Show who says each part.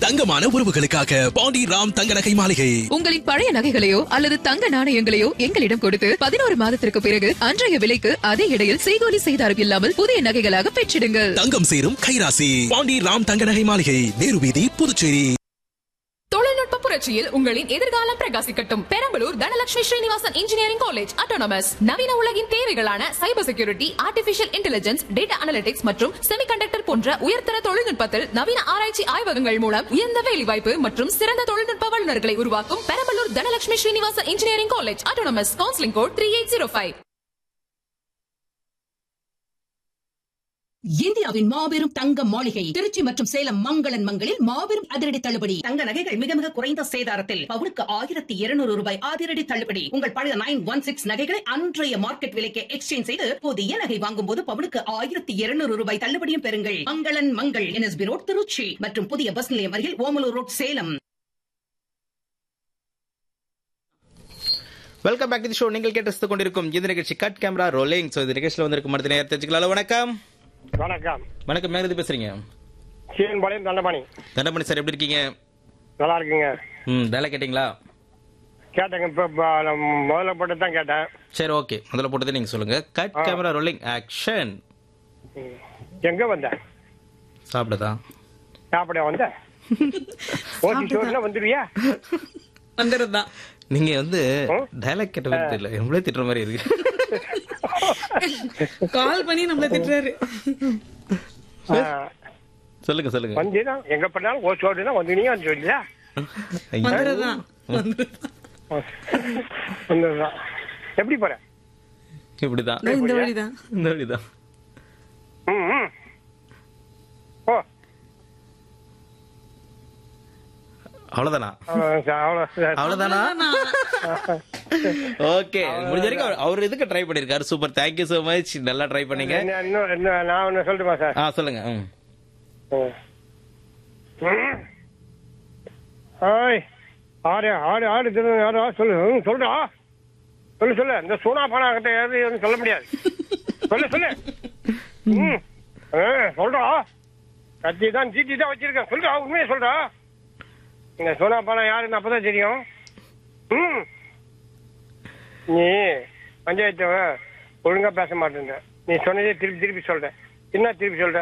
Speaker 1: தங்கமான உறவுகளுக்காக பாண்டி ராம் தங்க நகை மாளிகை
Speaker 2: உங்களின் பழைய நகைகளையோ அல்லது தங்க நாணயங்களையோ எங்களிடம் கொடுத்து பதினோரு மாதத்திற்கு பிறகு அன்றைய விலைக்கு அதே இடையில் செய்கூலி செய்தாரம் இல்லாமல் புதிய நகைகளாக பெற்றிடுங்கள்
Speaker 1: தங்கம் சேரும் கைராசி பாண்டி ராம் தங்க நகை மாளிகை நேரு வீதி புதுச்சேரி
Speaker 3: தொழில்நுட்ப புரட்சியில் உங்களின் எதிர்காலம் பிரகாசிக்கட்டும் Perambalur Dhanalakshmi Srinivasan engineering college autonomous நவீன உலகின் தேவைகளான cyber security artificial intelligence data analytics மற்றும் செமிகண்டக்டர் போன்ற உயர்தர தொழில்நுட்பத்தில் நவீன ஆராய்ச்சி ஆய்வகங்கள் மூலம் உயர்ந்த வேலைவாய்ப்பு மற்றும் சிறந்த தொழில்நுட்ப வல்லுநர்களை உருவாக்கும் Perambalur Dhanalakshmi Srinivasan engineering college autonomous counselling code three eight zero five
Speaker 4: இந்தியாவின் மாபெரும் தங்க மாளிகை திருச்சி மற்றும் சேலம் மங்களன் மங்களில் மாபெரும் அதிரடி தள்ளுபடி தங்க நகைகள் மிக மிக குறைந்த சேதாரத்தில் பவுனுக்கு ஆயிரத்தி இருநூறு ரூபாய் அதிரடி தள்ளுபடி உங்கள் பழைய நைன் ஒன் சிக்ஸ் நகைகளை அன்றைய மார்க்கெட் விலைக்கு எக்ஸ்சேஞ்ச் செய்து புதிய நகை வாங்கும் போது பவுனுக்கு ஆயிரத்தி இருநூறு ரூபாய் தள்ளுபடியும் பெறுங்கள் மங்களன் மங்கள் என்எஸ்பி ரோட் திருச்சி மற்றும் புதிய பஸ் நிலையம் அருகில் Omalur road Salem
Speaker 5: welcome back to show நீங்கள் கேட்டு ரசித்துக் கொண்டிருக்கும் இந்த நிகழ்ச்சி கட் கேமரா ரோலிங் ஸோ இந்த நிகழ்ச்சியில் வந்திருக்கும் மனித நேரம் தெரிஞ்சுக்கலாம் வணக்கம்
Speaker 6: வணக்கம்
Speaker 5: வணக்கம் மேகதி பேசுறீங்க
Speaker 6: சீரன்பாளையம் தண்டபாணி
Speaker 5: தண்டமணி சார் எப்படி இருக்கீங்க
Speaker 6: நல்லா இருக்குங்க
Speaker 5: ம் வேலை கேட்டிங்களா
Speaker 6: கேட்டேங்க இப்போ முதல்ல போட்டு தான் கேட்டேன்
Speaker 5: சரி ஓகே முதல்ல போட்டதே நீங்க சொல்லுங்க கட் கேமரா ரோலிங் ஆக்ஷன்
Speaker 6: எங்க வந்தேன்
Speaker 5: சாப்பிடுதா
Speaker 6: சாப்பிட வந்தேன் ஓட்டி சோறுனா வந்துருவியா
Speaker 7: வந்துருதான்
Speaker 5: நீங்க வந்து டைலாக் கேட்ட மாதிரி தெரியல எவ்வளோ திட்டுற மாதிரி இருக்கு
Speaker 7: கால் பண்ணி நம்மள திட்டுறாரு
Speaker 6: ஆ,
Speaker 5: சொல்லுங்க சொல்லுங்க
Speaker 6: வந்தீங்கன்னா எங்க பண்ணாலும் ஓ சோறுனா வந்துனீங்க வந்து சொல்லியா
Speaker 5: ஐயோ.
Speaker 7: வந்துருதான் வந்துருதான்.
Speaker 6: வந்துடுறான் எப்படி போற
Speaker 5: இப்படிதான்
Speaker 7: இதோ இந்த வழிதான்
Speaker 5: இந்த வழிதான்
Speaker 6: ம் ம். ஓ
Speaker 5: அவ்வளவுதானா
Speaker 6: அவ்வளோ அவ்வளோ
Speaker 5: அவ்வளவுதானா ஓகே முடிஞ்ச வரைக்கும் அவர்- அவர் இதுக்கு ட்ரை பண்ணிருக்காரு சூப்பர் தேங்க்யூ so மச் நல்லா ட்ரை பண்ணீங்க
Speaker 6: என்ன- இன்னும் இன்னும் நான் ஒன்று சொல்லட்டுமா சார்
Speaker 5: ஆ சொல்லுங்க ம்.
Speaker 6: ம். ம். ஆய் ஆடு ஆடு ஆடு திரு யாரா சொல்லு ம், சொல்றா சொல்லு சொல்லு இந்த சூனா பானா கிட்ட யாரும் எதுவும் சொல்ல முடியாது சொல்லு சொல்லு ம் ஆ, சொல்றா கத்தி தான் சீட்டி தான் வச்சிருக்கேன் சொல்றா உண்மையை சொல்றா இந்த சோனா பானா யாருன்னு அப்பதான் தெரியும் ம் நீ பஞ்சாயத்து ஒழுங்கா பேச மாட்டேன் நீ சொன்னதே திருப்பி திருப்பி சொல்ற என்ன திருப்பி சொல்ற